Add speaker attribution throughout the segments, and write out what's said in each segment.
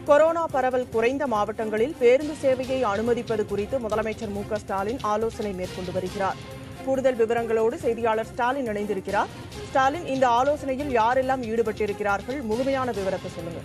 Speaker 1: Corona பரவல் குறைந்த மாவட்டங்களில் பேருந்து சேவையை அனுமதிப்பது குறித்து முதலமைச்சர் மு க ஸ்டாலின் ஆலோசனை மேற்கொண்டு வருகிறார் கூடுதல் விவரங்களோடு செய்தியாளர் ஸ்டாலின் இணைந்திருக்கிறார் ஸ்டாலின் இந்த ஆலோசனையில் யாரெல்லாம் ஈடுபட்டிருக்கிறார்கள் முழுமையான விவரத்தை சொல்லுங்க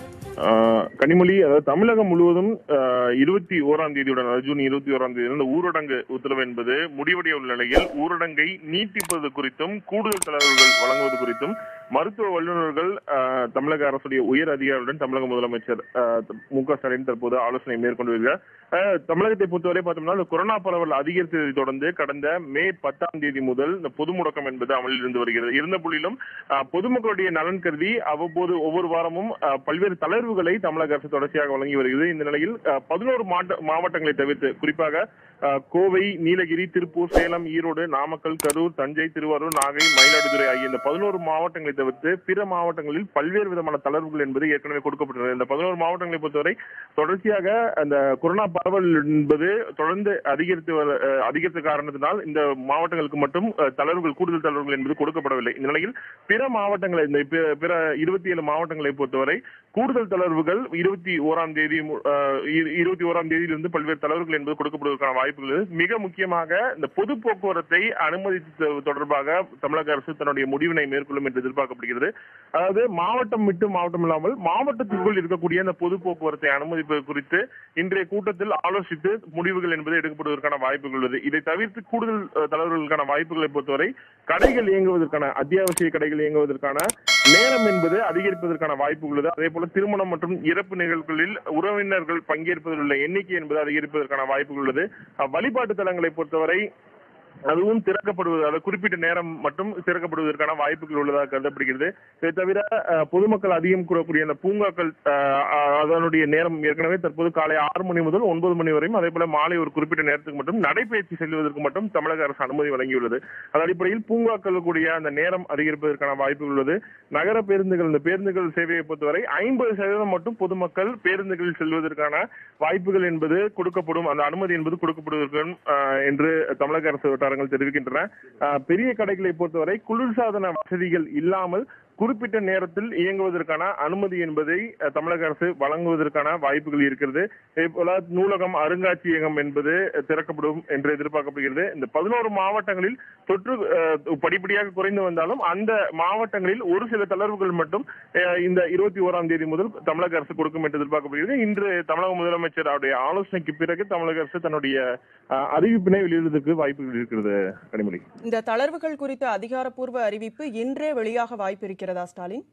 Speaker 2: ஆஹ் கனிமொழி அதாவது தமிழகம் முழுவதும் ஆஹ் இருபத்தி ஓராம் தேதியுடன் அதாவது ஜூன் இருபத்தி ஓராம் தேதி இந்த ஊரடங்கு உத்தரவு என்பது முடிவடைய உள்ள நிலையில் ஊரடங்கை நீட்டிப்பது குறித்தும் கூடுதல் தளர்வுகள் வழங்குவது குறித்தும் மருத்துவ வல்லுநர்கள் ஆஹ் தமிழக அரசுடைய உயர் அதிகாரிகளுடன் தமிழக முதலமைச்சர் ஆஹ் மு க ஸ்டாலின் தற்போது ஆலோசனை மேற்கொண்டு வருகிறார் ஆஹ் தமிழகத்தை பொறுத்தவரை பார்த்தோம்னா இந்த கொரோனா பரவல் அதிகரித்ததை தொடர்ந்து கடந்த மே பத்தாம் தேதி முதல் இந்த பொது முடக்கம் என்பது அமலில் இருந்து வருகிறது இருந்த போதிலும் ஆஹ் பொதுமக்களுடைய நலன் கருதி அவ்வப்போது ஒவ்வொரு வாரமும் ஆஹ் பல்வேறு தளர்வுகளை தமிழக அரசு தொடர்ச்சியாக வழங்கி வருகிறது இந்த நிலையில் பதினோரு மாவட்டங்களை தவிர்த்து குறிப்பாக ஆஹ் கோவை நீலகிரி திருப்பூர் சேலம் ஈரோடு நாமக்கல் கரூர் தஞ்சை திருவாரூர் நாகை மயிலாடுதுறை ஆகிய இந்த பதினோரு மாவட்டங்களை தவிர்த்து பிற மாவட்டங்களில் பல்வேறு விதமான தளர்வுகள் என்பது ஏற்கனவே கொடுக்கப்பட்டுள்ளது இந்த பதினோரு மாவட்டங்களை பொறுத்தவரை தொடர்ச்சியாக அந்த கொரோனா பரவல் என்பது தொடர்ந்து அதிகரித்து வர- அஹ் அதிகரித்த காரணத்தினால் இந்த மாவட்டங்களுக்கு மட்டும் அஹ், தளர்வுகள் கூடுதல் தளர்வுகள் என்பது கொடுக்கப்படவில்லை இந்த நிலையில் பிற மாவட்டங்களை இந்த பி- பிற இருபத்தி ஏழு மாவட்டங்களை பொறுத்தவரை கூடுதல் தளர்வுகள் இருபத்தி ஓராம் தேதி மு- அஹ், இரு- இருபத்தி ஓராம் தேதியிலிருந்து பல்வேறு தளர்வுகள் என்பது கொடுக்கப்படுவதற்கான வாய்ப்புகள் இருக்கு. மிக முக்கியமாக இந்த பொது போக்குவரத்தை அனுமதித்து தொடர்பாக தமிழக அரசு தன்னுடைய முடிவினை மேற்கொள்ளும் என்று எதிர்பார்க்கப்படுகிறது அதாவது மாவட்டம் விட்டு மாவட்டம் இல்லாமல் மாவட்டத்திற்குள் இருக்கக்கூடிய அந்த பொது போக்குவரத்தை அனுமதிப்பது குறித்து இன்றைய கூட்டத்தில் ஆலோசித்து முடிவுகள் என்பது எடுக்கப்படுவதற்கான வாய்ப்புகள் உள்ளது இதை தவிர்த்து கூடுதல் அஹ், தளர்வுகளுக்கான வாய்ப்புகளை பொறுத்தவரை கடைகள் இயங்குவதற்கான அத்தியாவசிய கடைகள் இயங்குவதற்கான நேரம் என்பது அதிகரிப்பதற்கான வாய்ப்பு உள்ளது அதே போல திருமணம் மற்றும் இறப்பு நிகழ்வுகளில் உறவினர்கள் பங்கேற்பதில் உள்ள எண்ணிக்கை என்பது அதிகரிப்பதற்கான வாய்ப்புகள் உள்ளது அஹ், வழிபாட்டு தலங்களை பொறுத்தவரை அதுவும் திறக்கப்படுவது அதாவது குறிப்பிட்ட நேரம் மட்டும் திறக்கப்படுவதற்கான வாய்ப்புகள் உள்ளதாக கருதப்படுகிறது இதை தவிர அஹ், பொதுமக்கள் அதிகம் கூறக்கூடிய அந்த பூங்காக்கள் அஹ், அஹ், அதனுடைய நேரம் ஏற்கனவே தற்போது காலை ஆறு மணி முதல் ஒன்பது மணி வரையும் அதே போல மாலை ஒரு குறிப்பிட்ட நேரத்துக்கு மட்டும் நடைபயிற்சி செல்வதற்கு மட்டும் தமிழக அரசு அனுமதி வழங்கியுள்ளது அதன் அடிப்படையில் பூங்காக்கள் கூடிய அந்த நேரம் அதிகரிப்பதற்கான வாய்ப்புகள் உள்ளது நகர பேருந்துகள் இந்த பேருந்துகள் சேவையை பொறுத்தவரை ஐம்பது சதவீதம் மட்டும் பொதுமக்கள் பேருந்துகளில் செல்வதற்கான வாய்ப்புகள் என்பது கொடுக்கப்படும் அந்த அனுமதி என்பது கொடுக்கப்படுவதற்கு அஹ், என்று தமிழக அரசு வட்டாரங்கள் தெரிவிக்கின்றன அஹ், பெரிய கடைகளை பொறுத்தவரை குளிர்சாதன வசதிகள் இல்லாமல் குறிப்பிட்ட நேரத்தில் இயங்குவதற்கான அனுமதி என்பதை அஹ், தமிழக அரசு வழங்குவதற்கான வாய்ப்புகள் இருக்கிறது இதே போல நூலகம் அருங்காட்சியகம் என்பது அஹ், திறக்கப்படும் என்று எதிர்பார்க்கப்படுகிறது இந்த பதினோரு மாவட்டங்களில் தொற்று அஹ், படிப்படியாக குறைந்து வந்தாலும் அந்த மாவட்டங்களில் ஒரு சில தளர்வுகள் மட்டும் அஹ், இந்த இருபத்தி ஓராம் தேதி முதல் தமிழக அரசு கொடுக்கும் என்று எதிர்பார்க்கப்படுகிறது இன்று தமிழக முதலமைச்சர் அவருடைய ஆலோசனைக்கு பிறகு தமிழக அரசு தன்னுடைய அஹ், அறிவிப்பினை வெளியிடுவதற்கு வாய்ப்புகள் இருக்கிறது கனிமொழி
Speaker 1: இந்த தளர்வுகள் குறித்த அதிகாரப்பூர்வ அறிவிப்பு இன்றே வெளியாக வாய்ப்பு இருக்கிறதா ஸ்டாலின்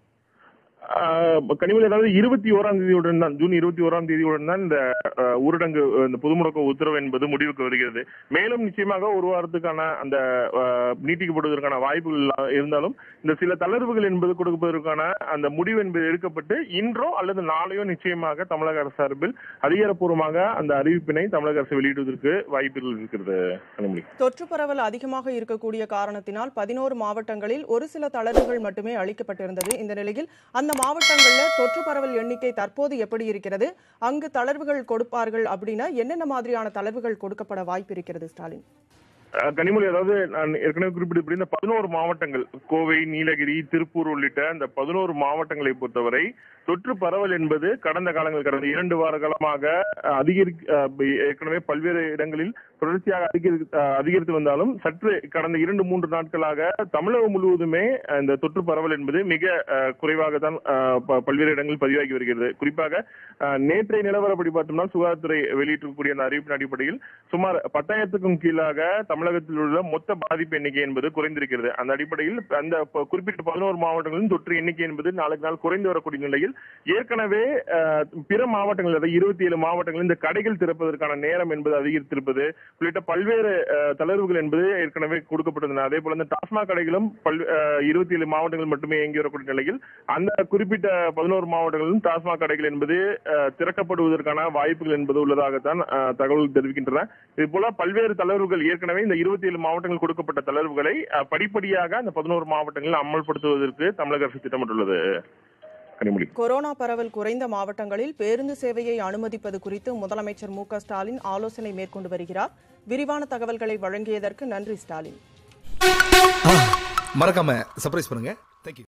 Speaker 2: ஆஹ் கனிமொழி அதாவது இருபத்தி ஓராம் தேதியுடன் தான் ஜூன் இருபத்தி ஓராம் தேதியுடன் தான் இந்த ஆஹ், ஊரடங்கு ஆஹ், இந்த பொது முடக்க உத்தரவு என்பது முடிவுக்கு வருகிறது மேலும் நிச்சயமாக ஒரு வாரத்துக்கான அந்த ஆஹ், நீட்டிக்கப்படுவதற்கான வாய்ப்புகள் இல்லா- இருந்தாலும் இந்த சில தளர்வுகள் என்பது கொடுப்பதற்கான அந்த முடிவு என்பது எடுக்கப்பட்டு இன்றோ அல்லது நாளையோ நிச்சயமாக தமிழக அரசு சார்பில் அதிகாரப்பூர்வமாக அந்த அறிவிப்பினை தமிழக அரசு வெளியிடுவதற்கு வாய்ப்புகள் இருக்கிறது கனிமொழி
Speaker 1: தொற்று பரவல் அதிகமாக இருக்கக்கூடிய காரணத்தினால் பதினோரு மாவட்டங்களில் ஒரு சில தளர்வுகள் மட்டுமே அளிக்கப்பட்டிருந்தது இந்த நிலையில் அந்த மாவட்டங்கள்ல தொற்று பரவல் எண்ணிக்கை தற்போது எப்படி இருக்கிறது அங்கு தளர்வுகள் கொடுப்பார்கள் அப்படின்னா என்னென்ன மாதிரியான தளர்வுகள் கொடுக்கப்பட வாய்ப்பு இருக்கிறது ஸ்டாலின்
Speaker 2: அஹ் கனிமொழி அதாவது நான் ஏற்கனவே குறிப்பிட்டபடி இந்த பதினோரு மாவட்டங்கள் கோவை நீலகிரி திருப்பூர் உள்ளிட்ட இந்த பதினோரு மாவட்டங்களை பொறுத்தவரை தொற்று பரவல் என்பது கடந்த காலங்கள் கடந்த இரண்டு வார காலமாக அஹ், அதிகரி அஹ், ஏற்கனவே பல்வேறு இடங்களில் தொடர்ச்சியாக அதிகரி அஹ், அதிகரித்து வந்தாலும் சற்று கடந்த இரண்டு மூன்று நாட்களாக தமிழகம் முழுவதுமே அஹ், இந்த தொற்று பரவல் என்பது மிக அஹ், குறைவாக தான் அஹ், ப- பல்வேறு இடங்களில் பதிவாகி வருகிறது குறிப்பாக அஹ், நேற்றைய நிலவரப்படி பார்த்தோம்னா சுகாதாரத்துறை வெளியிட்டிருக்கக்கூடிய அந்த அறிவிப்பின் அடிப்படையில் சுமார் பத்தாயிரத்துக்கும் கீழாக தமிழகத்தில் உள்ள மொத்த பாதிப்பு எண்ணிக்கை என்பது குறைந்திருக்கிறது அந்த அடிப்படையில் அந்த ப- குறிப்பிட்ட பதினோரு மாவட்டங்களிலும் தொற்று எண்ணிக்கை என்பது நாளுக்கு நாள் குறைந்து வரக்கூடிய நிலையில் ஏற்கனவே அஹ், பிற மாவட்டங்கள் அதாவது இருபத்தி ஏழு மாவட்டங்களில் இந்த கடைகள் திறப்பதற்கான நேரம் என்பது அதிகரித்திருப்பது உள்ளிட்ட பல்வேறு அஹ், தளர்வுகள் என்பது ஏற்கனவே கொடுக்கப்பட்டிருந்தன அதே போல இந்த டாஸ்மாக் கடைகளும் பல் இருபத்தி ஏழு மாவட்டங்கள் மட்டுமே இயங்கி வரக்கூடிய நிலையில் அந்த குறிப்பிட்ட பதினோரு மாவட்டங்களிலும் டாஸ்மாக் கடைகள் என்பது அஹ், திறக்கப்படுவதற்கான வாய்ப்புகள் என்பது உள்ளதாகத்தான் அஹ், தகவல் தெரிவிக்கின்றன இது போல பல்வேறு தளர்வுகள் ஏற்கனவே இந்த இருபத்தி ஏழு மாவட்டங்கள் கொடுக்கப்பட்ட தளர்வுகளை அஹ், படிப்படியாக அந்த பதினோரு மாவட்டங்களில் அமல்படுத்துவதற்கு தமிழக அரசு திட்டமிட்டுள்ளது கனிமொழி
Speaker 1: கொரோனா பரவல் குறைந்த மாவட்டங்களில் பேருந்து சேவையை அனுமதிப்பது குறித்து முதலமைச்சர் மு க ஸ்டாலின் ஆலோசனை மேற்கொண்டு வருகிறார் விரிவான தகவல்களை வழங்கியதற்கு நன்றி ஸ்டாலின்
Speaker 3: மறக்காம சர்ப்ரைஸ் பண்ணுங்க தேங்க்யூ